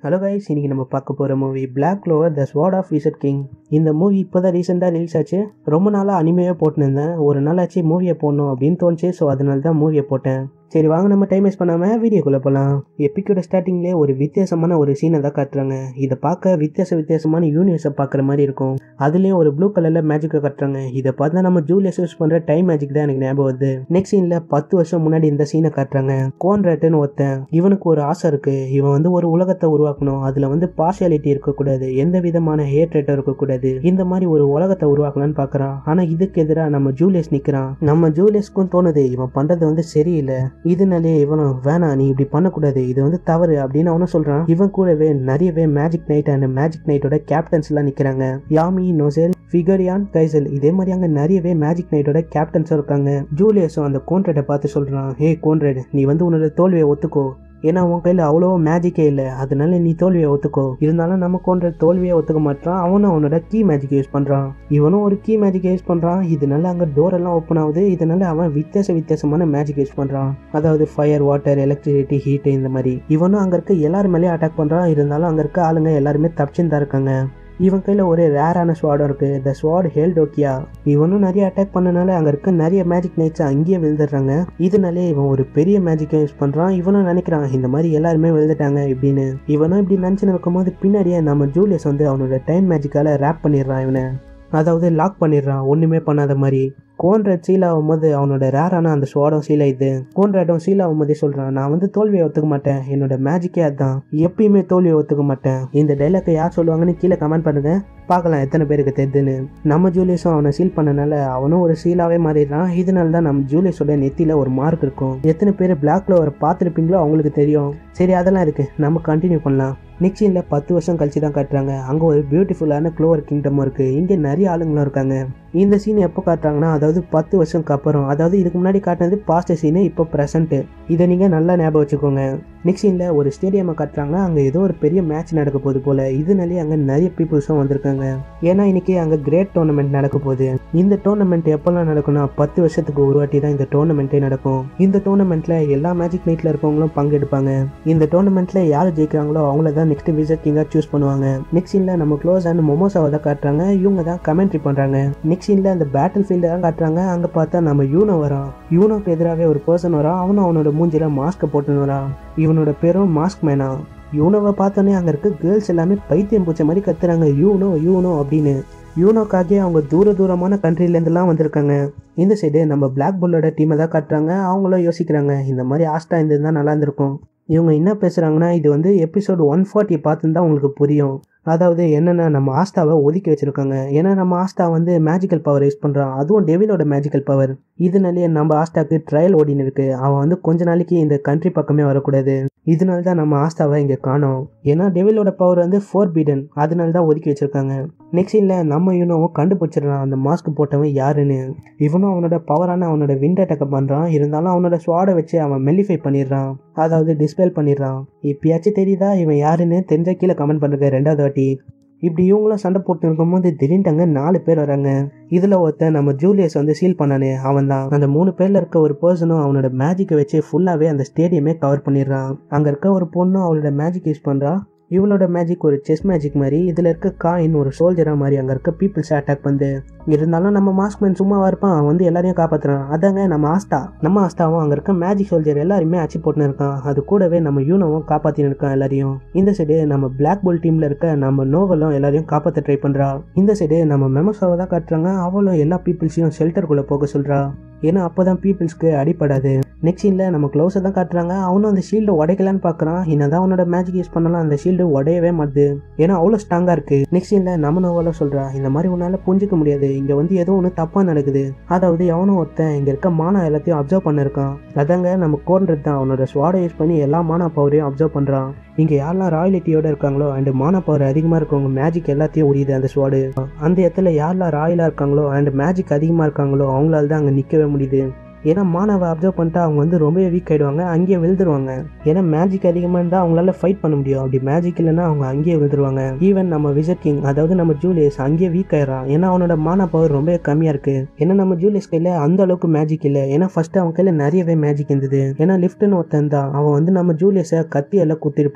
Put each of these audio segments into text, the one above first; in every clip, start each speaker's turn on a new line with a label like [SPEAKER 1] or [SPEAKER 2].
[SPEAKER 1] hello guys இன்னைக்கு நம்ம பார்க்க போகிற movie Black Clover the squad of wizard king இந்த மூவி இப்போ தான் ரீசெண்டாக ரிலீஸ் ஆச்சு ரொம்ப நாளாக அனிமையாக போட்டுருந்தேன் ஒரு நாளாச்சு மூவியை போடணும் அப்படின்னு தோணுச்சு ஸோ அதனால தான் மூவியை போட்டேன் சரி வாங்க நம்ம டைம் வேஸ்ட் பண்ணாமல் வீடியோக்குள்ளே போகலாம் எப்பிக்கோட ஸ்டார்டிங்லேயே ஒரு வித்தியாசமான ஒரு சீனை தான் காட்டுறாங்க இதை பார்க்க வித்தியாச வித்தியாசமான யூனிவர்ஸை பார்க்குற மாதிரி இருக்கும் அதுலேயும் ஒரு ப்ளூ கலரில் மேஜிக்கை காட்டுறாங்க இதை பார்த்தா நம்ம ஜூலியஸ் யூஸ் பண்ணுற டைம் மேஜிக் தான் எனக்கு ஞாபகம் வருது நெக்ஸ்ட் சீனில் பத்து வருஷம் முன்னாடி இந்த சீனை காட்டுறாங்க கோன்ராட்டுன்னு ஒருத்தன் இவனுக்கு ஒரு ஆசை இருக்கு இவன் வந்து ஒரு உலகத்தை உருவாக்கணும் அதில் வந்து பார்ஷியாலிட்டி இருக்கக்கூடாது எந்த விதமான ஹேட்ரேட்டும் இருக்கக்கூடாது இந்த மாதிரி ஒரு உலகத்தை உருவாக்கலாம்னு பார்க்குறான் ஆனால் இதுக்கு எதிராக நம்ம ஜூலியஸ் நிற்கிறான் நம்ம ஜூலியஸ்க்கும் தோணுது இவன் பண்ணுறது வந்து சரியில்லை இதனாலே இவனும் வேணாம் நீ இப்படி பண்ணக்கூடாது இது வந்து தவறு அப்படின்னு அவனும் சொல்றான் இவன் கூடவே நிறையவே மேஜிக் நைட் அண்ட் மேஜிக் நைட்டோட கேப்டன்ஸ் எல்லாம் நிக்கிறாங்க யாமி நோசெல் ஃபிகரியான் கைசல் இதே மாதிரி அங்க நிறையவே மேஜிக் நைட்டோட கேப்டன்ஸும் இருக்காங்க ஜூலியஸும் அந்த கோன்ரேட்டை பார்த்து சொல்றான் ஹே கோன்ரேட் நீ வந்து உன்னோட தோல்வியை ஒத்துக்கோ ஏன்னா உன் கையில் அவ்வளோ மேஜிக்கே இல்லை அதனால நீ தோல்வியை ஒத்துக்கோ இருந்தாலும் நம்ம கொண்ட தோல்வியை ஒத்துக்க மாட்டான் அவனும் அவனோட கீ மேஜிக் யூஸ் பண்ணுறான் இவனும் ஒரு கீ மேஜிக் யூஸ் பண்ணுறான் இதனால அங்கே டோர் எல்லாம் ஓப்பன் ஆகுது இதனால அவன் வித்தியாச வித்தியாசமான மேஜிக் யூஸ் பண்ணுறான் அதாவது ஃபயர் வாட்டர் எலக்ட்ரிசிட்டி ஹீட் இந்த மாதிரி இவனும் அங்கே இருக்க எல்லாரும் மேலேயும் அட்டாக் பண்ணுறான் இருந்தாலும் அங்கே இருக்க ஆளுங்க எல்லாருமே தப்பிச்சுன்னு தான் இருக்காங்க இவன் கையில் ஒரு ரேரான ஸ்வாடும் இருக்குது த ஸ்வாட் ஹெல்டோக்கியா இவனும் நிறைய அட்டாக் பண்ணனால அங்கே இருக்க நிறைய மேஜிக் நைட்ஸ் அங்கேயே விழுந்துடுறாங்க இதனாலே இவன் ஒரு பெரிய மேஜிக்கை யூஸ் பண்ணுறான் இவனும் நினைக்கிறான் இந்த மாதிரி எல்லாருமே விழுந்துட்டாங்க இப்படின்னு இவனும் இப்படி நினச்சின்னு இருக்கும்போது பின்னாடியே நம்ம ஜூலியஸ் வந்து அவனோட டைம் மேஜிக்கால ரேப் பண்ணிடுறான் இவனை அதாவது லாக் பண்ணிடுறான் ஒன்றுமே பண்ணாத மாதிரி கோன்ராட் சீல் ஆகும்போது அவனோட ரேரான அந்த ஸ்வாடம் சீல் ஆயிடுது கோன்ராட்டும் சீல் ஆகும்போதே சொல்கிறான் நான் வந்து தோல்வியை ஒத்துக்க மாட்டேன் என்னோட மேஜிக்கே அதுதான் எப்பயுமே தோல்வியை ஒத்துக்க மாட்டேன் இந்த டைலாக்கை யார் சொல்லுவாங்கன்னு கீழே கமெண்ட் பண்ணுங்க பார்க்கலாம் எத்தனை பேருக்கு தெரிதுன்னு நம்ம ஜூலியஸும் அவனை சீல் பண்ணனால அவனும் ஒரு சீலாவே மாறிடுறான் இதனால தான் நம்ம ஜூலியஸோட நெத்தியில் ஒரு மார்க் இருக்கும் எத்தனை பேர் பிளாக்ல ஒரு பார்த்துருப்பீங்களோ அவங்களுக்கு தெரியும் சரி அதெல்லாம் இருக்கு நம்ம கண்டினியூ பண்ணலாம் நெக்ஸ்ட் சீனில் பத்து வருஷம் கழிச்சு தான் காட்டுறாங்க அங்கே ஒரு பியூட்டிஃபுல்லான க்ளோவர் கிங்டமும் இருக்குது இங்கே நிறைய ஆளுங்களும் இருக்காங்க இந்த சீன் எப்போ காட்டுறாங்கன்னா அதாவது பத்து வருஷம்க்கு அப்புறம் அதாவது இதுக்கு முன்னாடி காட்டினது பாஸ்ட் சீனு இப்போ ப்ரெசண்ட்டு இதை நீங்கள் நல்லா ஞாபகம் வச்சுக்கோங்க நெக்ஸ்ட் சீனில் ஒரு ஸ்டேடியமை காட்டுறாங்கன்னா அங்கே ஏதோ ஒரு பெரிய மேட்ச் நடக்க போகுது போல் இதனாலே அங்கே நிறைய பீப்புள்ஸும் வந்திருக்காங்க ஏன்னா இன்னைக்கு அங்கே கிரேட் டோர்னமெண்ட் நடக்க போகுது இந்த டோர்னமெண்ட் எப்போல்லாம் நடக்கும்னா பத்து வருஷத்துக்கு ஒரு வாட்டி தான் இந்த டோர்னமெண்ட்டே நடக்கும் இந்த டோர்னமெண்ட்டில் எல்லா மேஜிக் நைட்டில் இருக்கவங்களும் பங்கெடுப்பாங்க இந்த டோர்னமெண்ட்டில் யார் ஜெயிக்கிறாங்களோ அவங்கள தான் நெக்ஸ்ட் விசிட் கிங்காக சூஸ் பண்ணுவாங்க நெக்ஸ்ட் சீனில் நம்ம க்ளோஸ் அண்ட் மொமோசாவை தான் காட்டுறாங்க இவங்க தான் கமெண்ட்ரி பண்ணுறாங்க நெக்ஸ்ட் சீனில் அந்த பேட்டில் ஃபீல்டு தான் காட்டுறாங்க அங்கே பார்த்தா நம்ம யூனோ வரான் யூனோக்கு எதிராகவே ஒரு பர்சன் வரான் அவனும் அவனோட மூஞ்சில மாஸ்க்கை போட்டுன்னு வரான் இவனோட பேரும் மாஸ்க் மேனா யூனோவை பார்த்தோன்னே அங்கே இருக்க கேர்ள்ஸ் எல்லாமே பைத்தியம் பூச்ச மாதிரி கத்துறாங்க யூனோ யூனோ அப்படின்னு யூனோக்காகவே அவங்க தூர தூரமான கண்ட்ரிலேருந்துலாம் வந்திருக்காங்க இந்த சைடு நம்ம பிளாக் புல்லோட டீமை தான் காட்டுறாங்க அவங்களும் யோசிக்கிறாங்க இந்த மாதிரி ஆஸ்டா இருந்திருந்தா நல்லா இருந்திருக்கும் இவங்க என்ன பேசுகிறாங்கன்னா இது வந்து எபிசோடு ஒன் ஃபார்ட்டி பார்த்துருந்தா உங்களுக்கு புரியும் அதாவது என்னென்னா நம்ம ஆஸ்தாவை ஒதுக்கி வச்சுருக்காங்க ஏன்னா நம்ம ஆஸ்தா வந்து மேஜிக்கல் பவர் யூஸ் பண்ணுறான் அதுவும் டெவிலோட மேஜிக்கல் பவர் இதனாலேயே நம்ம ஆஸ்தாக்கு ட்ரையல் ஓடின்னு இருக்கு அவன் வந்து கொஞ்ச நாளைக்கு இந்த கண்ட்ரி பக்கமே வரக்கூடாது இதனால தான் நம்ம ஆஸ்தாவை இங்கே காணோம் ஏன்னா டெவிலோட பவர் வந்து ஃபோர் பீடன் அதனால தான் ஒதுக்கி வச்சிருக்காங்க நெக்ஸ்ட் இல்லை நம்ம இவனும் கண்டுபிடிச்சிடறான் அந்த மாஸ்க் போட்டவன் யாருன்னு இவனும் அவனோட பவரான அவனோட விண்ட் அட்டாக் பண்ணுறான் இருந்தாலும் அவனோட ஸ்வாடை வச்சு அவன் மெல்லிஃபை பண்ணிடுறான் அதாவது டிஸ்பெல் பண்ணிடுறான் இப்பயாச்சும் தெரியுதா இவன் யாருன்னு தெரிஞ்ச கீழே கமெண்ட் பண்ணுங்க ரெண்டாவது வாட்டி இப்படி இவங்களும் சண்டை போட்டு இருக்கும்போது திடீர்னு அங்கே நாலு பேர் வராங்க இதில் ஒருத்தன் நம்ம ஜூலியஸ் வந்து சீல் பண்ணானே அவன் தான் அந்த மூணு பேரில் இருக்க ஒரு பர்சனும் அவனோட மேஜிக்கை வச்சு ஃபுல்லாகவே அந்த ஸ்டேடியமே கவர் பண்ணிடுறான் அங்கே இருக்க ஒரு பொண்ணும் அவளோட மேஜிக் யூஸ் பண்ணுறா இவளோட மேஜிக் ஒரு செஸ் மேஜிக் மாதிரி இதில் இருக்க காயின் ஒரு சோல்ஜராக மாதிரி அங்கே இருக்க பீப்புள்ஸ் அட்டாக் வந்து இருந்தாலும் நம்ம மாஸ்க்மேன் சும்மாவா இருப்பான் அவன் வந்து எல்லாரையும் காப்பாற்றுறான் அதாங்க நம்ம ஆஸ்தா நம்ம ஆஸ்தாவும் அங்கே இருக்க மேஜிக் சோல்ஜர் எல்லாருமே அச்சு போட்டுன்னு இருக்கான் அது கூடவே நம்ம யூனோவும் காப்பாற்றின்னு இருக்கான் எல்லாரையும் இந்த சைடு நம்ம பிளாக் போல் டீமில் இருக்க நம்ம நோவலும் எல்லாரையும் காப்பாற்ற ட்ரை பண்ணுறா இந்த சைடு நம்ம மெமோசாவை தான் காட்டுறாங்க அவளும் எல்லா பீப்புள்ஸையும் ஷெல்டருக்குள்ளே போக சொல்கிறா ஏன்னா அப்போ தான் பீப்புள்ஸ்க்கு அடிப்படாது நெக்ஸ்ட் சீனில் நம்ம க்ளோஸை தான் காட்டுறாங்க அவனும் அந்த ஷீல்டை உடைக்கலான்னு பார்க்குறான் என்னதான் அவனோட மேஜிக் யூஸ் பண்ணலாம் அந்த ஷீல்டு உடையவே மாட்டுது ஏன்னா அவ்வளோ ஸ்ட்ராங்காக இருக்குது நெக்ஸ்ட் சீனில் நம்ம நோவலும் சொல்கிறா இந்த மாதிரி உன்னால் புரிஞ்சிக்க முடியாது இங்கே வந்து ஏதோ ஒன்று தப்பாக நடக்குது அதாவது எவனோ ஒருத்தன் இங்கே இருக்க மானா எல்லாத்தையும் அப்சர்வ் பண்ணிருக்கான் அதாங்க நம்ம கோன்றது தான் அவனோட ஸ்வாடை யூஸ் பண்ணி எல்லா மானா பவரையும் அப்சர்வ் பண்ணுறான் இங்கே யாரெல்லாம் ராயலிட்டியோட இருக்காங்களோ அண்ட் மானா பவர் அதிகமாக இருக்கவங்க மேஜிக் எல்லாத்தையும் உரியுது அந்த ஸ்வாடு அந்த இடத்துல யாரெல்லாம் ராயலாக இருக்காங்களோ அண்ட் மேஜிக் அதிகமாக இருக்காங்களோ அவங்களால தான் அங்கே நிற்கவே முடியுது ஏன்னா மானவை அப்சர்வ் பண்ணிட்டு அவங்க வந்து ரொம்பவே வீக் ஆகிடுவாங்க அங்கேயே விழுந்துருவாங்க ஏன்னா மேஜிக் அதிகமாக இருந்தால் அவங்களால ஃபைட் பண்ண முடியும் அப்படி மேஜிக் இல்லைன்னா அவங்க அங்கேயே விழுந்துருவாங்க ஈவன் நம்ம விஜட் கிங் அதாவது நம்ம ஜூலியஸ் அங்கேயே வீக் ஆயிடுறான் ஏன்னா அவனோட மான பவர் ரொம்பவே கம்மியாக இருக்கு ஏன்னா நம்ம ஜூலியஸ் கையில் அந்த அளவுக்கு மேஜிக் இல்லை ஏன்னா ஃபர்ஸ்ட் அவன் கையில் நிறையவே மேஜிக் இருந்தது ஏன்னா லிஃப்ட்னு ஒருத்தன் தான் அவன் வந்து நம்ம ஜூலியஸை கத்தி எல்லாம் குத்திருப்பான்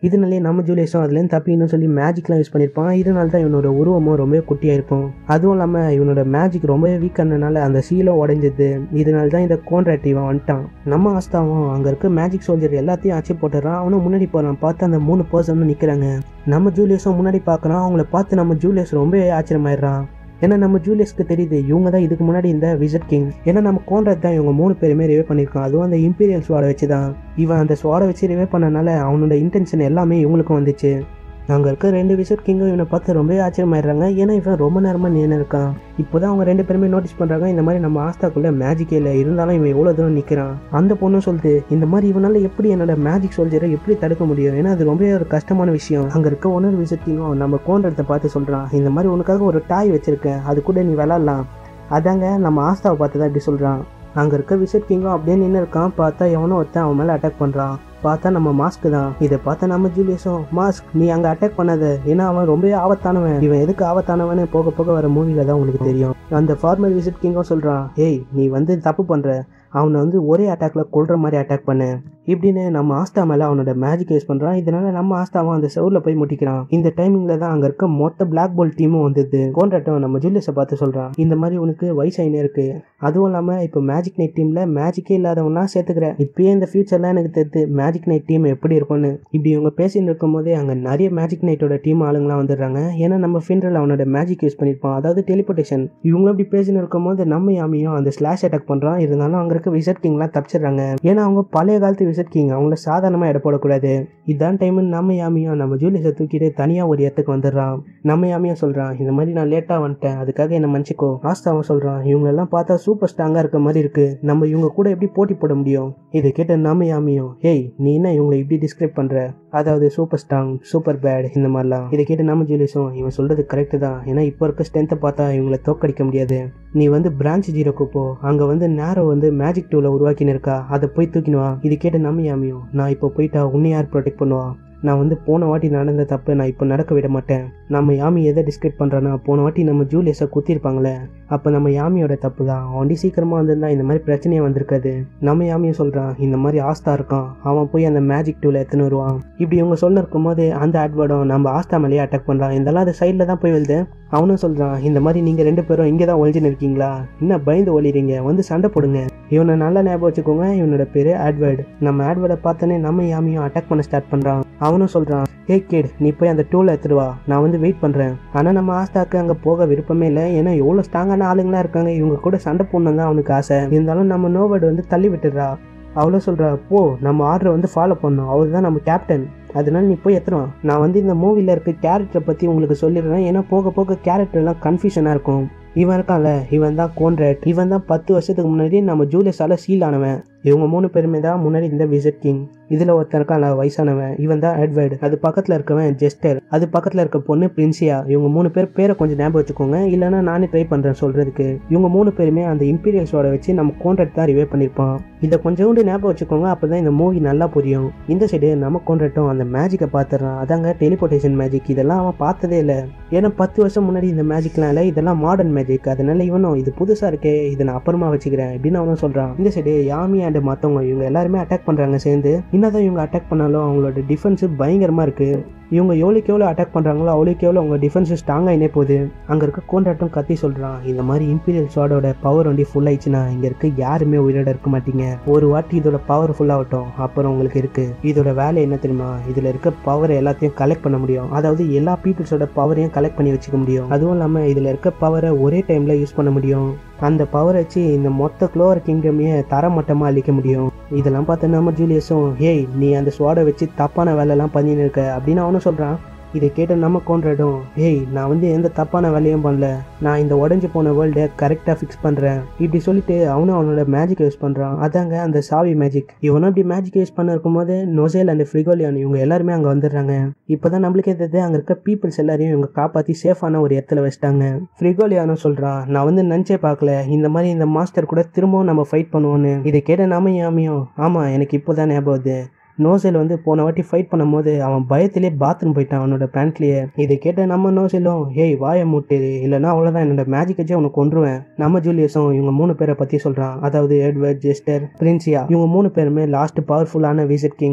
[SPEAKER 1] இதனாலே நம்ம ஜூலியஸும் அதுலேருந்து தப்பிக்கணும்னு சொல்லி மேஜிக்லாம் யூஸ் பண்ணியிருப்பான் இதனால தான் இவனோட உருவமும் ரொம்ப குட்டியாக இருக்கும் அதுவும் இல்லாமல் இவனோட மேஜிக் ரொம்பவே வீக் ஆனதுனால அந்த சீலும் உடைஞ்சது இதனால தான் இந்த கோன்ட்ராக்ட் இவன் வந்துட்டான் நம்ம ஆஸ்தாவும் அங்கே இருக்க மேஜிக் சோல்ஜர் எல்லாத்தையும் ஆச்சு போட்டுறான் அவனும் முன்னாடி போகிறான் பார்த்து அந்த மூணு பர்சனும் நிற்கிறாங்க நம்ம ஜூலியஸும் முன்னாடி பார்க்குறான் அவங்கள பார்த்து நம்ம ஜூலியஸ் ரொம்பவே ஆச்சரியமாயிடுறான் ஏன்னா நம்ம ஜூலியஸ்க்கு தெரியுது இவங்க தான் இதுக்கு முன்னாடி இந்த விசிட் கிங் ஏன்னா நம்ம கோன்ட்ராக்ட் தான் இவங்க மூணு பேருமே ரிவே பண்ணியிருக்கோம் அதுவும் அந்த இம்பீரியல் ஸ்வாடை வச்சு தான் இவன் அந்த ஸ்வாடை வச்சு ரிவே பண்ணனால அவனோட இன்டென்ஷன் எல்லாமே இவங்களுக்கும் வந்துச்சு அங்கே இருக்க ரெண்டு விசிட் கிங்கும் இவனை பார்த்து ரொம்பவே ஆச்சரியமாயிடுறாங்க ஏன்னா இவன் ரொம்ப நேரமாக நின்று இருக்கான் இப்போ தான் அவங்க ரெண்டு பேருமே நோட்டீஸ் பண்ணுறாங்க இந்த மாதிரி நம்ம ஆஸ்தாக்குள்ளே மேஜிக்கே இல்லை இருந்தாலும் இவன் எவ்வளோ தூரம் நிற்கிறான் அந்த பொண்ணும் சொல்லுது இந்த மாதிரி இவனால எப்படி என்னோட மேஜிக் சோல்ஜரை எப்படி தடுக்க முடியும் ஏன்னா அது ரொம்பவே ஒரு கஷ்டமான விஷயம் அங்கே இருக்க ஒன்னொரு விசிட் கிங்கும் நம்ம கோண்டத்தை பார்த்து சொல்கிறான் இந்த மாதிரி உனக்காக ஒரு டாய் வச்சிருக்கேன் அது கூட நீ விளாட்லாம் அதாங்க நம்ம ஆஸ்தாவை பார்த்து தான் இப்படி சொல்கிறான் அங்கே இருக்க விசிட் கிங்கும் அப்படியே நின்று இருக்கான் பார்த்தா எவனோ ஒருத்தன் அவன் மேலே அட்டாக் பண்ணுறான் பார்த்தா நம்ம மாஸ்க் தான் இதை பார்த்தா நம்ம ஜூலியஸும் மாஸ்க் நீ அங்கே அட்டாக் பண்ணாத ஏன்னா அவன் ரொம்பவே ஆபத்தானவன் இவன் எதுக்கு ஆபத்தானவன்னு போக போக வர மூவில தான் உங்களுக்கு தெரியும் அந்த ஃபார்மல் விசிட் கிங்கும் சொல்கிறான் ஏய் நீ வந்து தப்பு பண்ணுற அவனை வந்து ஒரே அட்டாக்ல கொல்ற மாதிரி அட்டாக் பண்ணு இப்படின்னு நம்ம ஆஸ்தா மேலே அவனோட மேஜிக் யூஸ் பண்ணுறான் இதனால நம்ம ஆஸ்தாவும் அந்த செவுல போய் முட்டிக்கிறான் இந்த டைமிங்ல தான் அங்கே இருக்க மொத்த பிளாக் பால் டீமும் வந்தது கோன்ட்ராக்டும் நம்ம ஜூலியஸை பார்த்து சொல்கிறான் இந்த மாதிரி உனக்கு வயசாயினே இருக்கு அதுவும் இல்லாமல் இப்போ மேஜிக் நைட் டீமில் மேஜிக்கே இல்லாதவனா சேர்த்துக்கிறேன் இப்பயே இந்த ஃபியூச்சர்லாம் எனக்கு தெரியுது மேஜிக் நைட் டீம் எப்படி இருக்கும்னு இப்படி இவங்க பேசிட்டு இருக்கும் போதே அங்கே நிறைய மேஜிக் நைட்டோட டீம் ஆளுங்களாம் வந்துடுறாங்க ஏன்னா நம்ம ஃபின்ரல் அவனோட மேஜிக் யூஸ் பண்ணியிருப்பான் அதாவது டெலிபோர்டேஷன் இவங்களும் இப்படி பேசின்னு இருக்கும் போது நம்ம யாமியும் அந்த ஸ்லாஷ் அட்டாக் பண்ணுறான் இருந்தாலும் அங்கே இருக்க விசட் கிங்லாம் தப்பிச்சிடுறாங்க ஏன்னா அவங்க பழைய காலத்து விசட் கிங் அவங்கள சாதாரணமாக எடை போடக்கூடாது இதான் டைம் நம்ம யாமியும் நம்ம ஜூலியஸை தூக்கிட்டு தனியாக ஒரு இடத்துக்கு வந்துடுறான் நம்ம யாமியும் சொல்கிறான் இந்த மாதிரி நான் லேட்டாக வந்துட்டேன் அதுக்காக என்ன மன்னிச்சிக்கோ ஆஸ்தாவும் சொல்கிறான் இவங்களெல்லாம் பார்த்தா சூப்பர் ஸ்ட்ராங்காக இருக்க மாதிரி இருக்கு நம்ம இவங்க கூட எப்படி போட்டி போட முடியும் இதை கேட்ட நாம யாமியும் ஏய் நீ என்ன இவங்களை இப்படி டிஸ்கிரைப் பண்ணுற அதாவது சூப்பர் ஸ்ட்ராங் சூப்பர் பேட் இந்த மாதிரிலாம் இதை கேட்டு நம்ம ஜூலியஸும் இவன் சொல்கிறது கரெக்டு தான் ஏன்னா இப்போ இருக்க ஸ்ட்ரென்த்தை பார்த்தா இவங்களை தோக்கடிக்க முடியாது நீ வந்து பிரான்ச் ஜீரோக்கு போ அங்கே வந்து நேரோ வந்து மேஜிக் டூவில் உருவாக்கின்னு இருக்கா அதை போய் தூக்கினுவா இது கேட்டு நம்ம யாமியும் நான் இப்போ போயிட்டா உன்னை யார் ப்ரொடெக்ட் பண்ணுவா நான் வந்து போன வாட்டி நடந்த தப்பு நான் இப்போ நடக்க விட மாட்டேன் நம்ம யாமி எதை டிஸ்கிரைப் பண்ணுறான்னா போன வாட்டி நம்ம ஜூலியஸை குத்திருப்பாங்களே அப்போ நம்ம யாமியோட தப்பு தான் அவன் சீக்கிரமாக வந்திருந்தா இந்த மாதிரி பிரச்சனையே வந்திருக்காது நம்ம யாமியும் சொல்கிறான் இந்த மாதிரி ஆஸ்தா இருக்கான் அவன் போய் அந்த மேஜிக் டூவில் எடுத்துன்னு வருவான் இப்படி இவங்க சொல்ல இருக்கும்போது அந்த ஆட்வேர்டும் நம்ம ஆஸ்தா மேலேயே அட்டாக் பண்ணுறான் இதெல்லாம் அது சைடில் தான் போய் விழுது அவனும் சொல்கிறான் இந்த மாதிரி நீங்கள் ரெண்டு பேரும் இங்கே தான் ஒழிஞ்சுன்னு இருக்கீங்களா என்ன பயந்து ஒளிறீங்க வந்து சண்டை போடுங்க இவனை நல்லா ஞாபகம் வச்சுக்கோங்க இவனோட பேர் ஆட்வேர்டு நம்ம ஆட்வேர்டை பார்த்தோன்னே நம்ம யாமியும் அட்டாக் பண்ண ஸ்டார்ட் பண்ணுறான் அவனும் சொல்கிறான் ஹே கிட் நீ போய் அந்த டூவில் எடுத்துட்டு வா நான் வந்து வெயிட் பண்ணுறேன் ஆனால் நம்ம ஆஸ்தாக்கு அங்கே போக விருப்பமே இல்லை ஏன்னா எவ்வளோ ஸ்ட்ராங்கான ஆளுங்களாம் இருக்காங்க இவங்க கூட சண்டை போடணும் தான் அவனுக்கு ஆசை இருந்தாலும் நம்ம நோவேர்டு வந்து தள்ளி விட்டுடுறா அவ்வளோ சொல்கிறா போ நம்ம ஆர்டரை வந்து ஃபாலோ பண்ணோம் அவர் தான் நம்ம கேப்டன் அதனால நீ போய் எத்தனை நான் வந்து இந்த மூவியில் இருக்க கேரக்டரை பற்றி உங்களுக்கு சொல்லிடுறேன் ஏன்னா போக போக கேரக்டர்லாம் கன்ஃபியூஷனாக இருக்கும் இவன் இருக்கான்ல இவன் தான் கோன்ட்ராக்ட் இவன் தான் பத்து வருஷத்துக்கு முன்னாடி நம்ம ஜூலியஸால சீல் ஆனவன் இவங்க மூணு பேருமே தான் முன்னாடி இந்த விசிட் கிங் இதில் ஒருத்தன் இருக்கான்ல வயசானவன் இவன் தான் எட்வர்டு அது பக்கத்தில் இருக்கவன் ஜெஸ்டர் அது பக்கத்தில் இருக்க பொண்ணு பிரின்சியா இவங்க மூணு பேர் பேரை கொஞ்சம் ஞாபகம் வச்சுக்கோங்க இல்லைன்னா நானே ட்ரை பண்ணுறேன் சொல்கிறதுக்கு இவங்க மூணு பேருமே அந்த இம்பீரியல்ஸோட வச்சு நம்ம கோன்ட்ராக்ட் தான் ரிவே பண்ணியிருப்பான் இதை கொஞ்சோண்டு ஞாபகம் வச்சுக்கோங்க அப்போ தான் இந்த மூவி நல்லா புரியும் இந்த சைடு நம்ம கோன்ட்ராக்டும் அந்த மேஜிக்கை பார்த்துறான் அதாங்க டெலிபோர்டேஷன் மேஜிக் இதெல்லாம் அவன் பார்த்ததே இல்லை ஏன்னா பத்து வருஷம் முன்னாடி இந்த மேஜிக்லாம் இல்லை இதெல்லாம் மாடர்ன் மேஜிக் அதனால இவனும் இது புதுசாக இருக்கே இதை நான் அப்புறமா வச்சுக்கிறேன் அப்படின்னு அவனும் சொல்கிறான் இந்த சைடு யாமி அண்ட் மற்றவங்க இவங்க எல்லாருமே அட்டாக் பண்ணுறாங்க சேர்ந்து என்னதான் இவங்க அட்டாக் பண்ணாலும் அவங்களோட டிஃபென்ஸு பயங்கரமாக இருக்குது இவங்க எவ்வளோக்கு எவ்வளோ அட்டாக் பண்ணுறாங்களோ அவ்வளோக்கு எவ்வளோ அவங்க டிஃபென்ஸ் ஸ்ட்ராங்காக இனே போகுது அங்கே இருக்க கோண்டாட்டம் கத்தி சொல்கிறான் இந்த மாதிரி இம்பீரியல் ஸ்வாடோட பவர் வண்டி ஃபுல் ஆயிடுச்சுன்னா இங்கே இருக்க யாருமே உயிரோட இருக்க மாட்டீங்க ஒரு வாட்டி இதோட பவர் ஃபுல் ஆகட்டும் அப்புறம் உங்களுக்கு இருக்குது இதோட வேலை என்ன தெரியுமா இதில் இருக்க பவர் எல்லாத்தையும் கலெக்ட் பண்ண முடியும் அதாவது எல்லா பீப்புள்ஸோட பவரையும் கலெக்ட் பண்ணி வச்சுக்க முடியும் அதுவும் இல்லாமல் இதில் இருக்க பவரை ஒரே டைமில் யூஸ் பண்ண முடியும் அந்த பவர் வச்சு இந்த மொத்த க்ளோவர் கிங்டமையே தரமட்டமாக அழிக்க முடியும் இதெல்லாம் பார்த்து நம்ம ஜூலியஸும் ஹேய் நீ அந்த ஸ்வாடை வச்சு தப்பான வேலைலாம் பண்ணின்னு இருக்க அப்படின்னு அவனும் சொல்கிறான் இதை கேட்ட நம்ம கொண்டுடும் ஏய் நான் வந்து எந்த தப்பான வேலையும் பண்ணல நான் இந்த உடஞ்சி போன வேர்ல்டை கரெக்டாக ஃபிக்ஸ் பண்ணுறேன் இப்படி சொல்லிட்டு அவனும் அவனோட மேஜிக் யூஸ் பண்ணுறான் அதாங்க அந்த சாவி மேஜிக் இவனும் இப்படி மேஜிக் யூஸ் பண்ண இருக்கும்போது நொசேல் அண்ட் ஃப்ரிகோலியான் இவங்க எல்லாருமே அங்கே வந்துடுறாங்க இப்போ தான் நம்மளுக்கே தெரியுது அங்கே இருக்க பீப்புள்ஸ் எல்லாரையும் இவங்க காப்பாற்றி சேஃபான ஒரு இடத்துல வச்சிட்டாங்க ஃப்ரிகோலியானும் சொல்கிறான் நான் வந்து நினச்சே பார்க்கல இந்த மாதிரி இந்த மாஸ்டர் கூட திரும்பவும் நம்ம ஃபைட் பண்ணுவோன்னு இதை கேட்ட நாம யாமையும் ஆமாம் எனக்கு இப்போ தான் ஞாபகம் வருது நோசெல் வந்து போன வாட்டி ஃபைட் பண்ணும்போது அவன் பயத்திலே பாத்ரூம் போயிட்டான் அவனோட பேண்ட்லயே இதை கேட்ட நம்ம நோசெல்லும் ஏய் வாயை மூட்டு இல்லைன்னா அவ்வளோதான் என்னோட மேஜிக் வச்சு அவனை கொன்றுவேன் நம்ம ஜூலியஸும் இவங்க மூணு பேரை பற்றி சொல்கிறான் அதாவது எட்வர்ட் ஜெஸ்டர் பிரின்சியா இவங்க மூணு பேருமே லாஸ்ட் பவர்ஃபுல்லான விசிட் கிங்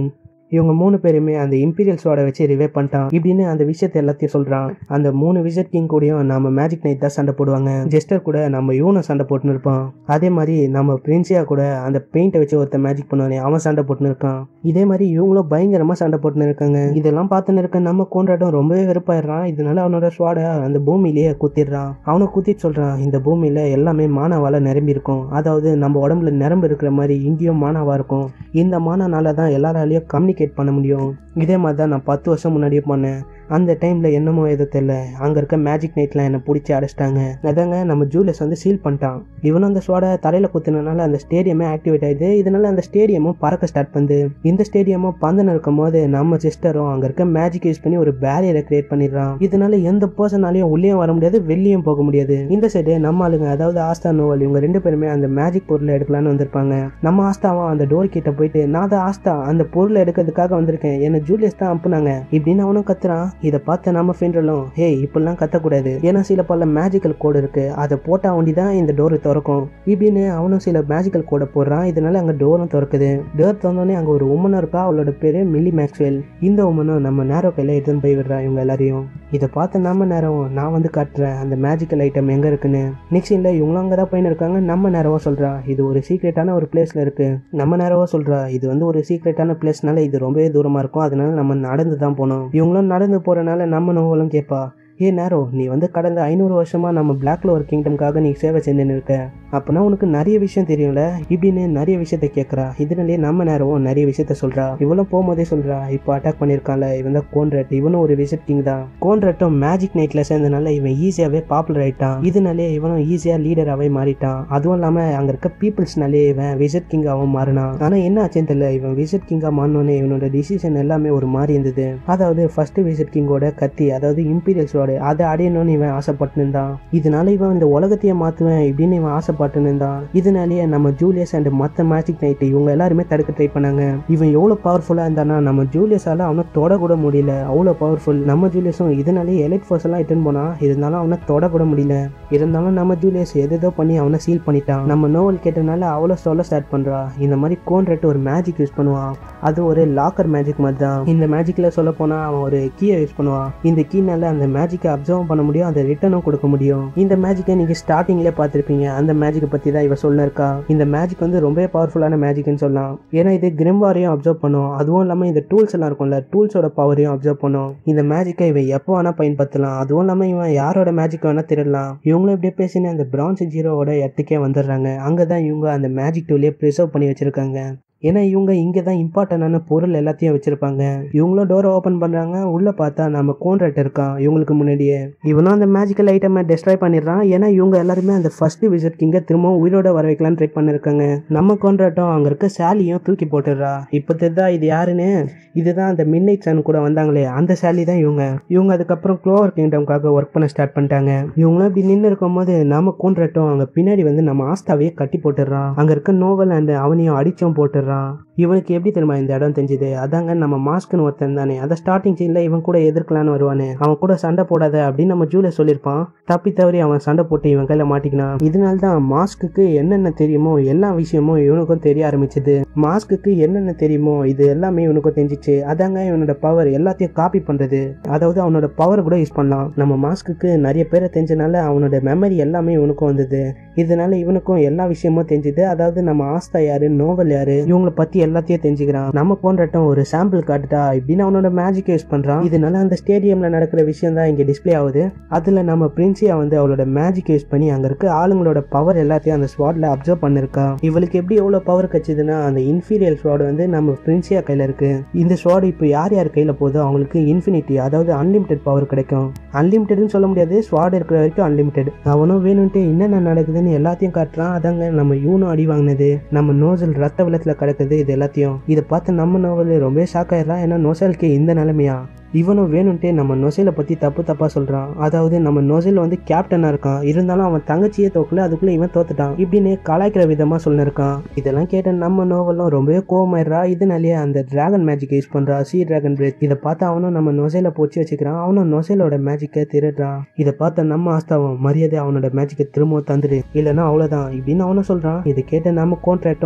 [SPEAKER 1] இவங்க மூணு பேருமே அந்த இம்பீரியல் ஸ்வாடை வச்சு ரிவே பண்ணிட்டான் இப்படின்னு அந்த விஷயத்தை எல்லாத்தையும் சொல்றான் அந்த மூணு விசிட் கிங் கூடயும் நம்ம மேஜிக் நைட் தான் சண்டை போடுவாங்க ஜெஸ்டர் கூட நம்ம இவனும் சண்டை போட்டுன்னு இருப்பான் அதே மாதிரி நம்ம பிரின்சியா கூட அந்த பெயிண்டை வச்சு ஒருத்த மேஜிக் பண்ணுவானே அவன் சண்டை போட்டுன்னு இருக்கான் இதே மாதிரி இவங்களும் பயங்கரமா சண்டை போட்டுன்னு இருக்காங்க இதெல்லாம் பார்த்துன்னு இருக்க நம்ம கோன்றாட்டம் ரொம்பவே வெறுப்பாயிடுறான் இதனால அவனோட ஸ்வாடை அந்த பூமியிலேயே குத்திடுறான் அவனை குத்திட்டு சொல்றான் இந்த பூமியில எல்லாமே மானாவால நிரம்பி இருக்கும் அதாவது நம்ம உடம்புல நிரம்பு இருக்கிற மாதிரி இங்கேயும் மானாவா இருக்கும் இந்த மானானால தான் எல்லாராலையும் கம்யூனிகேட் பண்ண முடியும் இதே மாதிரி தான் நான் பத்து வருஷம் முன்னாடியே பண்ணேன் அந்த டைமில் என்னமோ எதோ தெரியல அங்கே இருக்க மேஜிக் நைட்லாம் என்னை பிடிச்சி அடைச்சிட்டாங்க அதாங்க நம்ம ஜூலியஸ் வந்து சீல் பண்ணிட்டான் இவனும் அந்த ஸ்வாடை தரையில் குத்துனனால அந்த ஸ்டேடியமே ஆக்டிவேட் ஆயிடுது இதனால அந்த ஸ்டேடியமும் பறக்க ஸ்டார்ட் பண்ணுது இந்த ஸ்டேடியமும் பந்துன்னு இருக்கும் போது நம்ம சிஸ்டரும் அங்கே இருக்க மேஜிக் யூஸ் பண்ணி ஒரு பேரியரை கிரியேட் பண்ணிடுறான் இதனால எந்த பர்சனாலையும் உள்ளேயும் வர முடியாது வெளியும் போக முடியாது இந்த சைடு நம்ம ஆளுங்க அதாவது ஆஸ்தா நோவல் இவங்க ரெண்டு பேருமே அந்த மேஜிக் பொருளை எடுக்கலான்னு வந்திருப்பாங்க நம்ம ஆஸ்தாவும் அந்த டோர் கிட்ட போயிட்டு நான் தான் ஆஸ்தா அந்த பொருளை எடுக்கிறதுக்காக வந்திருக்கேன் என்ன ஜூலியஸ் தான் அனுப்புனாங்க இப்படின்னு அவனும் கத்துறான் இதை பார்த்து நம்ம ஃப்ரெண்டெல்லாம் ஹே இப்படிலாம் கத்தக்கூடாது ஏன்னா சில பல மேஜிக்கல் கோடு இருக்கு அதை போட்டா ஒண்டி தான் இந்த டோர் திறக்கும் இப்படின்னு அவனும் சில மேஜிக்கல் கோடை போடுறான் இதனால அங்க டோரும் திறக்குது டோர் திறந்தோடனே அங்க ஒரு உமனும் இருக்கா அவளோட பேரு மில்லி மேக்ஸ்வெல் இந்த உமனும் நம்ம நேரோ கையில எடுத்துன்னு போய் விடுறா இவங்க எல்லாரையும் இதை பார்த்து நம்ம நேரம் நான் வந்து காட்டுறேன் அந்த மேஜிக்கல் ஐட்டம் எங்க இருக்குன்னு நெக்ஸ்ட் இல்லை இவங்களும் அங்கே தான் போயின்னு இருக்காங்க நம்ம நேரவா சொல்றா இது ஒரு சீக்ரெட்டான ஒரு பிளேஸ்ல இருக்கு நம்ம நேரவா சொல்றா இது வந்து ஒரு சீக்ரெட்டான பிளேஸ்னால இது ரொம்பவே தூரமா இருக்கும் அதனால நம்ம நடந்து தான் போனோம் இவங்களும் நடந்து போறனால நம்ம நோவலும் கேட்பா ஏ நேரோ நீ வந்து கடந்த ஐநூறு வருஷமா நம்ம பிளாக்ல ஒரு கிங்டம்காக நீ சேவை செஞ்சுன்னு இருக்க அப்பனா உனக்கு நிறைய விஷயம் தெரியும்ல இப்படின்னு நிறைய விஷயத்த கேட்கறா இதனாலே நம்ம நேரம் நிறைய விஷயத்த சொல்றா இவளும் போகும்போதே சொல்றா இப்போ அட்டாக் பண்ணியிருக்கான்ல இவன் தான் கோன்ரட் இவனும் ஒரு விசிட் கிங் தான் கோன்ரட்டும் மேஜிக் நைட்ல சேர்ந்தனால இவன் ஈஸியாவே பாப்புலர் ஆயிட்டான் இதனாலே இவனும் ஈஸியா லீடராகவே மாறிட்டான் அதுவும் இல்லாம அங்க இருக்க பீப்புள்ஸ்னாலே இவன் விசிட் கிங்காகவும் மாறினான் ஆனா என்ன ஆச்சுன்னு தெரியல இவன் விசிட் கிங்கா மாறினோடனே இவனோட டிசிஷன் எல்லாமே ஒரு மாதிரி இருந்தது அதாவது ஃபர்ஸ்ட் விசிட் கிங்கோட கத்தி அதாவது இம்பீரியல்ஸோட அதை அடையணும்னு இவன் ஆசைப்பட்டு இருந்தான் இதனால இவன் இந்த உலகத்தையே மாத்துவேன் இப்படின்னு இவன் ஆசைப்பட்டு இருந்தான் இதனாலேயே நம்ம ஜூலியஸ் அண்ட் மற்ற மேஜிக் நைட் இவங்க எல்லாருமே தடுக்க ட்ரை பண்ணாங்க இவன் எவ்வளோ பவர்ஃபுல்லாக இருந்தானா நம்ம ஜூலியஸால அவனை தொட கூட முடியல அவ்வளோ பவர்ஃபுல் நம்ம ஜூலியஸும் இதனாலேயே எலைட் ஃபோர்ஸ் எல்லாம் இட்டன் போனா இருந்தாலும் அவனை தொட கூட முடியல இருந்தாலும் நம்ம ஜூலியஸ் எதேதோ பண்ணி அவனை சீல் பண்ணிட்டான் நம்ம நோவல் கேட்டனால அவ்வளோ சொல்ல ஸ்டார்ட் பண்றா இந்த மாதிரி கோன்ரெட் ஒரு மேஜிக் யூஸ் பண்ணுவான் அது ஒரு லாக்கர் மேஜிக் மாதிரி தான் இந்த மேஜிக்ல சொல்ல போனா அவன் ஒரு கீயை யூஸ் பண்ணுவான் இந்த கீனால அந்த மேஜிக்கை அப்சர்வ் பண்ண முடியும் அதை ரிட்டனும் கொடுக்க முடியும் இந்த மேஜிக்கை நீங்க ஸ்டார்டிங்லேயே பார்த்துருப்பீங்க அந்த மேஜிக்கை பத்தி தான் இவ சொல்ல இருக்கா இந்த மேஜிக் வந்து ரொம்ப பவர்ஃபுல்லான மேஜிக்னு சொல்லலாம் ஏன்னா இது கிரிம்பாரையும் அப்சர்வ் பண்ணும் அதுவும் இல்லாம இந்த டூல்ஸ் எல்லாம் இருக்கும்ல டூல்ஸோட பவரையும் அப்சர்வ் பண்ணும் இந்த மேஜிக்கை இவன் எப்போ வேணா பயன்படுத்தலாம் அதுவும் இல்லாம இவன் யாரோட மேஜிக் வேணா திருடலாம் இவங்களும் இப்படியே பேசின அந்த பிரான்ஸ் ஜீரோவோட இடத்துக்கே வந்துடுறாங்க அங்கதான் இவங்க அந்த மேஜிக் டூலே ப்ரிசர்வ் பண்ணி வச்சிருக்காங்க ஏன்னா இவங்க இங்கே தான் இம்பார்ட்டண்டான பொருள் எல்லாத்தையும் வச்சிருப்பாங்க இவங்களும் டோரை ஓப்பன் பண்ணுறாங்க உள்ளே பார்த்தா நம்ம கோன்ரட் இருக்கான் இவங்களுக்கு முன்னாடியே இவனும் அந்த மேஜிக்கல் ஐட்டமை டெஸ்ட்ராய் பண்ணிடுறான் ஏன்னா இவங்க எல்லாருமே அந்த ஃபர்ஸ்ட் விசிட் கிங்க திரும்பவும் உயிரோட வர வைக்கலாம்னு ட்ரை பண்ணிருக்காங்க நம்ம கோன்ராட்டும் அங்கே இருக்க சாலியும் தூக்கி போட்டுடுறா இப்போ தெரிதா இது யாருன்னு இதுதான் அந்த மின்னைட் சன் கூட வந்தாங்களே அந்த சாலி தான் இவங்க இவங்க அதுக்கப்புறம் க்ளோவர் கிங்டம்காக ஒர்க் பண்ண ஸ்டார்ட் பண்ணிட்டாங்க இவங்களும் இப்படி நின்று இருக்கும்போது நம்ம கோன்ராட்டும் அங்கே பின்னாடி வந்து நம்ம ஆஸ்தாவையே கட்டி போட்டுடுறான் அங்கே இருக்க நோவல் அண்ட் அவனையும் அடிச்சும் போட்டுடுறான் இவனுக்கு எப்படி தெரியுமா இந்த இடம் தெரிஞ்சது அதாங்க நம்ம மாஸ்க்னு ஒருத்தன் தானே அதை ஸ்டார்டிங் சீன்ல இவன் கூட எதிர்க்கலான்னு வருவானே அவன் கூட சண்டை போடாத அப்படின்னு நம்ம ஜூலியஸ் சொல்லியிருப்பான் தப்பி தவறி அவன் சண்டை போட்டு இவன் கையில மாட்டிக்கினான் இதனால தான் மாஸ்க்குக்கு என்னென்ன தெரியுமோ எல்லா விஷயமும் இவனுக்கும் தெரிய ஆரம்பிச்சது மாஸ்க்குக்கு என்னென்ன தெரியுமோ இது எல்லாமே இவனுக்கும் தெரிஞ்சிச்சு அதாங்க இவனோட பவர் எல்லாத்தையும் காப்பி பண்றது அதாவது அவனோட பவர் கூட யூஸ் பண்ணலாம் நம்ம மாஸ்க்குக்கு நிறைய பேரை தெரிஞ்சனால அவனோட மெமரி எல்லாமே இவனுக்கும் வந்தது இதனால இவனுக்கும் எல்லா விஷயமும் தெரிஞ்சுது அதாவது நம்ம ஆஸ்தா யாரு நோவல் யாரு இவங்களை பத்தி எல்லாத்தையும் தெரிஞ்சுக்கிறான் நம்ம போன்றட்டும் ஒரு சாம்பிள் காட்டுட்டா இப்படின்னு அவனோட மேஜிக் யூஸ் பண்றான் இதனால அந்த ஸ்டேடியம்ல நடக்கிற விஷயம் தான் இங்க டிஸ்ப்ளே ஆகுது அதுல நம்ம பிரின்சியா வந்து அவளோட மேஜிக் யூஸ் பண்ணி அங்க இருக்க ஆளுங்களோட பவர் எல்லாத்தையும் அந்த ஸ்வாட்ல அப்சர்வ் பண்ணிருக்கா இவளுக்கு எப்படி எவ்வளவு பவர் கிடைச்சதுன்னா அந்த இன்ஃபீரியல் ஸ்வாட் வந்து நம்ம பிரின்சியா கையில இருக்கு இந்த ஸ்வாட் இப்போ யார் யார் கையில போதோ அவங்களுக்கு இன்ஃபினிட்டி அதாவது அன்லிமிட்டெட் பவர் கிடைக்கும் அன்லிமிட்டட்னு சொல்ல முடியாது ஸ்வாட் இருக்கிற வரைக்கும் அன்லிமிட்டெட் அவனும் வேணும்ட்டு என்னென்ன நடக்குதுன்னு எல்லாத்தையும் காட்டுறான் அதாங்க நம்ம யூனும் அடி வாங்கினது நம்ம நோசல் ரத்த வெள்ளத்துல கிடக்குது இது எல்லாத்தையும் இதை பார்த்து நம்ம நோவல் ரொம்ப ஷாக் ஆயிடுறான் ஏன்னா நோசலுக்கு இந்த நிலைமையா இவனும் வேணும்ட்டே நம்ம நொசைலை பற்றி தப்பு தப்பாக சொல்கிறான் அதாவது நம்ம நொசைல் வந்து கேப்டனாக இருக்கான் இருந்தாலும் அவன் தங்கச்சியே தோக்கல அதுக்குள்ளே இவன் தோத்துட்டான் இப்படின்னு கலாய்க்கிற விதமாக சொல்லிருக்கான் இதெல்லாம் கேட்ட நம்ம நோவலும் ரொம்பவே கோவமாயிடுறா இதனாலேயே அந்த டிராகன் மேஜிக் யூஸ் பண்ணுறா சி டிராகன் பிரேத் இதை பார்த்து அவனும் நம்ம நொசைல போச்சு வச்சுக்கிறான் அவனும் நொசைலோட மேஜிக்கை திருடுறான் இதை பார்த்த நம்ம ஆஸ்தாவும் மரியாதை அவனோட மேஜிக்கை திரும்பவும் தந்துடு இல்லைன்னா அவ்வளோதான் இப்படின்னு அவனும் சொல்கிறான் இதை கேட்ட நம்ம கோன்ட்ராக்டும்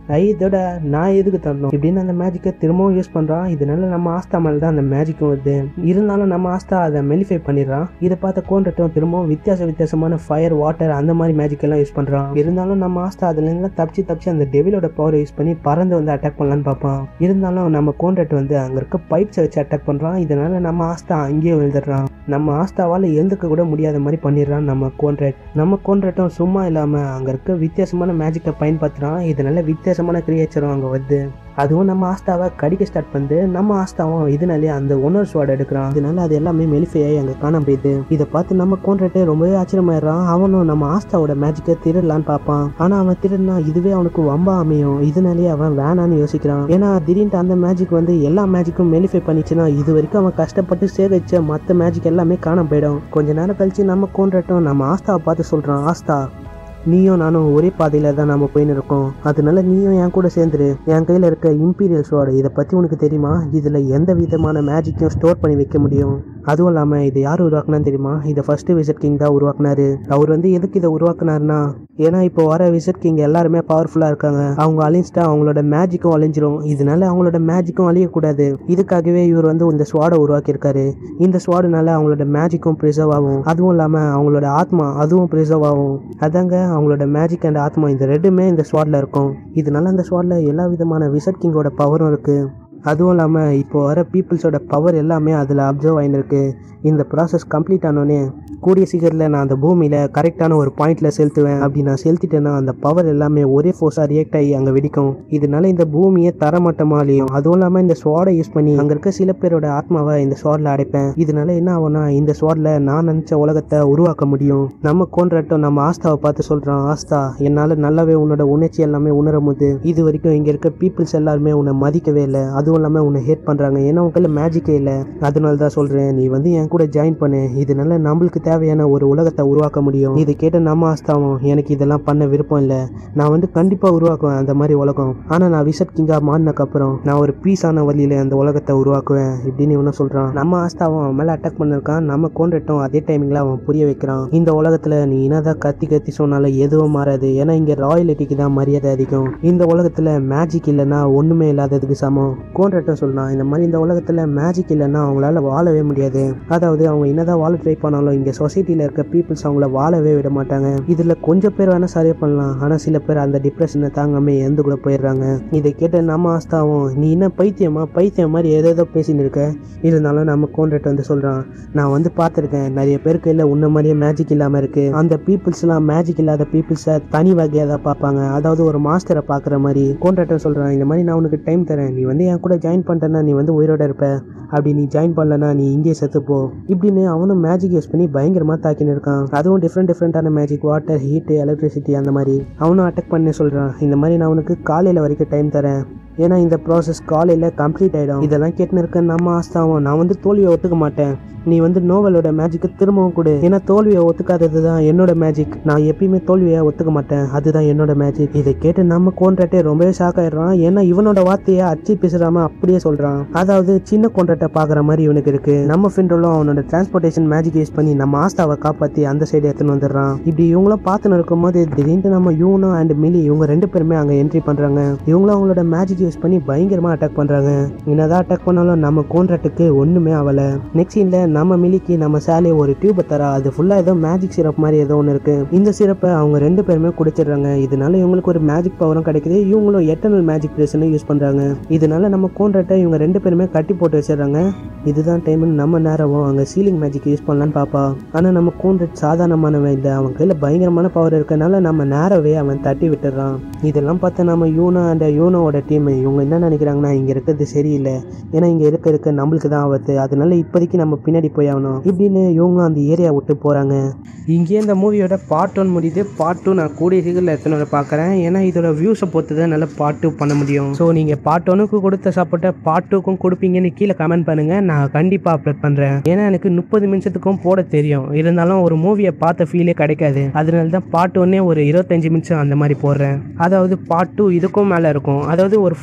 [SPEAKER 1] ஐ இதோட நான் எதுக்கு தரணும் இப்படின்னு அந்த மேஜிக்கை திரும்பவும் யூஸ் பண்ணுறான் இதனால நம்ம ஆஸ்தா மேலே தான் அந்த மேஜிக்கும் வருது இருந்தாலும் நம்ம ஆஸ்தா அதை மெலிஃபை பண்ணிடுறான் இதை பார்த்த கோன்றட்டும் திரும்பவும் வித்தியாச வித்தியாசமான ஃபயர் வாட்டர் அந்த மாதிரி மேஜிக் எல்லாம் யூஸ் பண்ணுறான் இருந்தாலும் நம்ம ஆஸ்தா அதுலேருந்து தப்பிச்சு தப்பிச்சு அந்த டெவிலோட பவரை யூஸ் பண்ணி பறந்து வந்து அட்டாக் பண்ணலான்னு பார்ப்பான் இருந்தாலும் நம்ம கோன்றட் வந்து அங்கே இருக்க பைப்ஸை வச்சு அட்டாக் பண்ணுறான் இதனால நம்ம ஆஸ்தா அங்கேயே விழுந்துடுறான் நம்ம ஆஸ்தாவால் எழுந்துக்க கூட முடியாத மாதிரி பண்ணிடுறான் நம்ம கோன்ட்ரேட் நம்ம கோன்ட்ரேட்டும் சும்மா இல்லாமல் அங்கே இருக்க வித்தியாசமான மேஜிக்கை பயன்படுத்துகிறான் இதனால வித்தியாசமான கிரியேச்சரும் அங்கே வருது அதுவும் நம்ம ஆஸ்தாவை கடிக்க ஸ்டார்ட் பண்ணுது நம்ம ஆஸ்தாவும் இதனாலே அந்த ஒனர் ஸ்வாட் எடுக்கிறான் இதனால அது எல்லாமே மெலிஃபையாகி அங்கே காண போயிடுது இதை பார்த்து நம்ம கோன்ட்ரேட்டு ரொம்பவே ஆச்சரியமாயிடுறான் அவனும் நம்ம ஆஸ்தாவோட மேஜிக்கை திருடலான்னு பார்ப்பான் ஆனால் அவன் திருடினா இதுவே அவனுக்கு வம்பா அமையும் இதனாலே அவன் வேணான்னு யோசிக்கிறான் ஏன்னா திடீர்னு அந்த மேஜிக் வந்து எல்லா மேஜிக்கும் மெலிஃபை பண்ணிச்சுன்னா இது வரைக்கும் அவன் கஷ்டப்பட்டு சேகரிச்ச மற்ற மேஜிக் எல்லாமே காண போயிடும் கொஞ்ச நேரம் கழிச்சு நம்ம கோன்றட்டும் நம்ம ஆஸ்தாவை பார்த்து சொல்கிறான் ஆஸ்தா நீயும் நானும் ஒரே பாதையில் தான் நம்ம போயின்னு இருக்கோம் அதனால நீயும் என் கூட சேர்ந்துரு என் கையில் இருக்க இம்பீரியல் ஸ்வாட் இதை பற்றி உனக்கு தெரியுமா இதில் எந்த விதமான மேஜிக்கையும் ஸ்டோர் பண்ணி வைக்க முடியும் அதுவும் இல்லாமல் இதை யார் உருவாக்குனான்னு தெரியுமா இதை ஃபர்ஸ்ட் விசிட் கிங் தான் உருவாக்குனாரு அவர் வந்து எதுக்கு இதை உருவாக்குனாருன்னா ஏன்னா இப்போ வர விசிட் கிங் எல்லாருமே பவர்ஃபுல்லாக இருக்காங்க அவங்க அழிஞ்சிட்டா அவங்களோட மேஜிக்கும் அழிஞ்சிரும் இதனால அவங்களோட மேஜிக்கும் அழியக்கூடாது இதுக்காகவே இவர் வந்து இந்த ஸ்வாடை உருவாக்கியிருக்காரு இந்த ஸ்வாடுனால அவங்களோட மேஜிக்கும் ப்ரிசர்வ் ஆகும் அதுவும் இல்லாமல் அவங்களோட ஆத்மா அதுவும் ப்ரிசர்வ் ஆகும் அதாங்க அவங்களோட மேஜிக் அண்ட் ஆத்மா இந்த ரெண்டுமே இந்த ஸ்வாடில் இருக்கும் இதனால அந்த ஸ்வாடில் எல்லா விதமான விசட் கிங்கோட பவரும் இருக்குது அதுவும் இல்லாமல் இப்போ வர பீப்புள்ஸோட பவர் எல்லாமே அதில் அப்சர்வ் ஆகிருக்கு இந்த ப்ராசஸ் கம்ப்ளீட் ஆனோடனே கூடிய சீக்கிரத்தில் நான் அந்த பூமியில் கரெக்டான ஒரு பாயிண்டில் செலுத்துவேன் அப்படி நான் செலுத்திட்டேன்னா அந்த பவர் எல்லாமே ஒரே ஃபோர்ஸாக ரியாக்ட் ஆகி அங்கே வெடிக்கும் இதனால இந்த பூமியை தரமட்டமாலையும் அதுவும் இல்லாமல் இந்த ஸ்வாடை யூஸ் பண்ணி அங்கே இருக்க சில பேரோட ஆத்மாவை இந்த ஸ்வாடில் அடைப்பேன் இதனால என்ன ஆகும்னா இந்த ஸ்வாடில் நான் நினச்ச உலகத்தை உருவாக்க முடியும் நம்ம கோன்றட்டும் நம்ம ஆஸ்தாவை பார்த்து சொல்கிறோம் ஆஸ்தா என்னால் நல்லாவே உன்னோட உணர்ச்சி எல்லாமே உணரும் போது இது வரைக்கும் இங்கே இருக்க பீப்புள்ஸ் எல்லாருமே உன்னை மதிக்கவே இல்லை அதுவும் இல்லாமல் உன்னை ஹேட் பண்ணுறாங்க ஏன்னா உன் கையில் மேஜிக்கே இல்லை அதனால தான் சொல்கிறேன் நீ வந்து என் கூட ஜாயின் பண்ணு இதனால நம்மளுக்கு தேவையான ஒரு உலகத்தை உருவாக்க முடியும் இதை கேட்ட நம்ம ஆஸ்தாவும் எனக்கு இதெல்லாம் பண்ண விருப்பம் இல்லை நான் வந்து கண்டிப்பாக உருவாக்குவேன் அந்த மாதிரி உலகம் ஆனால் நான் விசட் கிங்காக மாறினக்கப்புறம் நான் ஒரு பீஸான வழியில் அந்த உலகத்தை உருவாக்குவேன் இப்படின்னு இவனும் சொல்கிறான் நம்ம ஆஸ்தாவும் அவன் மேலே அட்டாக் பண்ணிருக்கான் நம்ம கோண்டட்டும் அதே டைமிங்கில் அவன் புரிய வைக்கிறான் இந்த உலகத்தில் நீ என்னதான் கத்தி கத்தி சொன்னாலும் எதுவும் மாறாது ஏன்னா இங்கே ராயலிட்டிக்கு தான் மரியாதை அதிகம் இந்த உலகத்தில் மேஜிக் இல்லைன்னா ஒன்றுமே இல்லாததுக்கு சமம் கோண்டட்டும் சொல்லலாம் இந்த மாதிரி இந்த உலகத்தில் மேஜிக் இல்லைன்னா அவங்களால வாழவே முடியாது அதாவது அவங்க என்னதான் வாழ ட்ரை பண்ணாலும் இங்கே சொசைட்டியில் இருக்க பீப்புள்ஸ் அவங்கள வாழவே விட மாட்டாங்க இதில் கொஞ்சம் பேர் வேணால் சரியாக பண்ணலாம் ஆனால் சில பேர் அந்த டிப்ரெஷனை தாங்காமல் எந்த கூட போயிடுறாங்க இதை கேட்ட நம்ம ஆஸ்தாவும் நீ என்ன பைத்தியமா பைத்தியம் மாதிரி ஏதோ ஏதோ பேசின்னு இருக்க இருந்தாலும் நம்ம கோண்டட் வந்து சொல்கிறான் நான் வந்து பார்த்துருக்கேன் நிறைய பேருக்கு இல்லை உன்ன மாதிரியே மேஜிக் இல்லாமல் இருக்குது அந்த பீப்புள்ஸ்லாம் மேஜிக் இல்லாத பீப்புள்ஸை தனி வகையாக தான் பார்ப்பாங்க அதாவது ஒரு மாஸ்டரை பார்க்குற மாதிரி கோண்டட்டும் சொல்கிறான் இந்த மாதிரி நான் உனக்கு டைம் தரேன் நீ வந்து என் கூட ஜாயின் பண்ணிட்டேன்னா நீ வந்து உயிரோட இருப்ப அப்படி நீ ஜாயின் பண்ணலனா நீ இங்கேயே செத்துப்போ இப்படின்னு அவனும் மேஜிக் யூஸ் பண்ணி பயங்கரமாக தாக்கின்னு இருக்கான் அதுவும் டிஃப்ரெண்ட் டிஃப்ரெண்ட்டான மேஜிக் வாட்டர் ஹீட்டு எலக்ட்ரிசிட்டி அந்த மாதிரி அவனும் அட்டாக் பண்ணி சொல்கிறான் இந்த மாதிரி நான் உனக்கு காலையில் வரைக்கும் டைம் தரேன் ஏன்னா இந்த ப்ராசஸ் காலையில் கம்ப்ளீட் ஆகிடும் இதெல்லாம் கேட்டுன்னு இருக்க நம்ம ஆஸ்தாவும் நான் வந்து தோல்வியை ஒத்துக்க மாட்டேன் நீ வந்து நோவலோட மேஜிக்கை திரும்பவும் கொடு ஏன்னா தோல்வியை ஒத்துக்காதது தான் என்னோட மேஜிக் நான் எப்பயுமே தோல்வியை ஒத்துக்க மாட்டேன் அதுதான் என்னோட மேஜிக் இதை கேட்டு நம்ம கோன்ட்ராக்டே ரொம்பவே ஷாக் ஆயிடுறான் ஏன்னா இவனோட வார்த்தையை அச்சு பேசுறாம அப்படியே சொல்றான் அதாவது சின்ன கோன்ட்ராக்டை பார்க்குற மாதிரி இவனுக்கு இருக்கு நம்ம ஃப்ரெண்டெல்லாம் அவனோட டிரான்ஸ்போர்ட்டேஷன் மேஜிக் யூஸ் பண்ணி நம்ம ஆஸ்தாவை காப்பாற்றி அந்த சைடு எடுத்துன்னு வந்துடுறான் இப்படி இவங்களும் பார்த்துன்னு இருக்கும்போது திடீர்னு நம்ம யூனோ அண்ட் மிலி இவங்க ரெண்டு பேருமே அங்கே என்ட்ரி பண்றாங்க இவங்களும் அவங்களோட மேஜிக் யூஸ் பண்ணி பயங்கரமா அட்டாக் பண்றாங்க என்னதான் அட்டாக் பண்ணாலும் நம்ம கோன்ட்ராக்டுக்கு ஒண்ணுமே ஆகல நெக்ஸ்ட் சீன்ல நம்ம மிலிக்கு நம்ம சாலே ஒரு டியூபை தரா அது ஃபுல்லா ஏதோ மேஜிக் சிரப் மாதிரி ஏதோ ஒன்று இருக்கு இந்த சிரப்பை அவங்க ரெண்டு பேருமே குடிச்சிடுறாங்க இதனால இவங்களுக்கு ஒரு மேஜிக் பவரும் கிடைக்குது இவங்களும் எட்டர்னல் மேஜிக் பிரேஷனை யூஸ் பண்றாங்க இதனால நம்ம கோன்ட்ராக்டை இவங்க ரெண்டு பேருமே கட்டி போட்டு வச்சிடுறாங்க இதுதான் டைம்னு நம்ம நேரமும் அங்கே சீலிங் மேஜிக் யூஸ் பண்ணலான்னு பாப்பா ஆனால் நம்ம கோன்ட்ராக்ட் சாதாரணமானவன் இல்லை அவன் கையில் பயங்கரமான பவர் இருக்கனால நம்ம நேரவே அவன் தட்டி விட்டுறான் இதெல்லாம் பார்த்து நம்ம யூனோ அண்ட் யூனோவோட டீம் இவங்க என்ன நினைக்கிறாங்கன்னா இங்கே இருக்கிறது சரியில்லை ஏன்னா இங்கே இருக்க இருக்க நம்மளுக்கு தான் ஆபத்து அதனால இப்போதைக்கு நம்ம பின்னாடி போய் ஆகணும் இப்படின்னு இவங்களும் அந்த ஏரியா விட்டு போகிறாங்க இங்கே இந்த மூவியோட பார்ட் ஒன் முடியுது பார்ட் டூ நான் கூடிய சீக்கிரம் எத்தனை வரை பார்க்குறேன் ஏன்னா இதோட வியூஸை பொறுத்து தான் நல்லா பார்ட் டூ பண்ண முடியும் ஸோ நீங்கள் பார்ட் ஒனுக்கு கொடுத்த சப்போர்ட்டை பார்ட் டூக்கும் கொடுப்பீங்கன்னு கீழே கமெண்ட் பண்ணுங்கள் நான் கண்டிப்பாக அப்லோட் பண்ணுறேன் ஏன்னா எனக்கு முப்பது நிமிஷத்துக்கும் போட தெரியும் இருந்தாலும் ஒரு மூவியை பார்த்த ஃபீலே கிடைக்காது அதனால தான் பார்ட் ஒன்னே ஒரு இருபத்தஞ்சு நிமிஷம் அந்த மாதிரி போடுறேன் அதாவது பார்ட் டூ இதுக்கும் மேலே இருக்கும் அதாவது ஒரு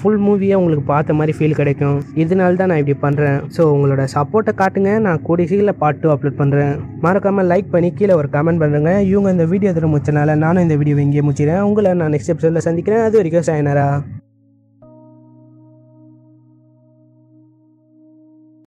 [SPEAKER 1] ஃபுல் மூவியே உங்களுக்கு பார்த்த மாதிரி ஃபீல் கிடைக்கும் இதனால தான் நான் இப்படி பண்ணுறேன் ஸோ உங்களோட சப்போர்ட்டை காட்டுங்க நான் கூடிய சீக்கிரம் பார்ட் டூ அப்லோட் பண்ணுறேன் மறக்காமல் லைக் பண்ணி கீழே ஒரு கமெண்ட் பண்ணுங்க இவங்க இந்த வீடியோ தர முடிச்சனால நானும் இந்த வீடியோ இங்கே முடிச்சிடறேன் உங்களை நான் நெக்ஸ்ட் எபிசோடில் சந்திக்கிறேன் அது வரைக்கும் சாயனரா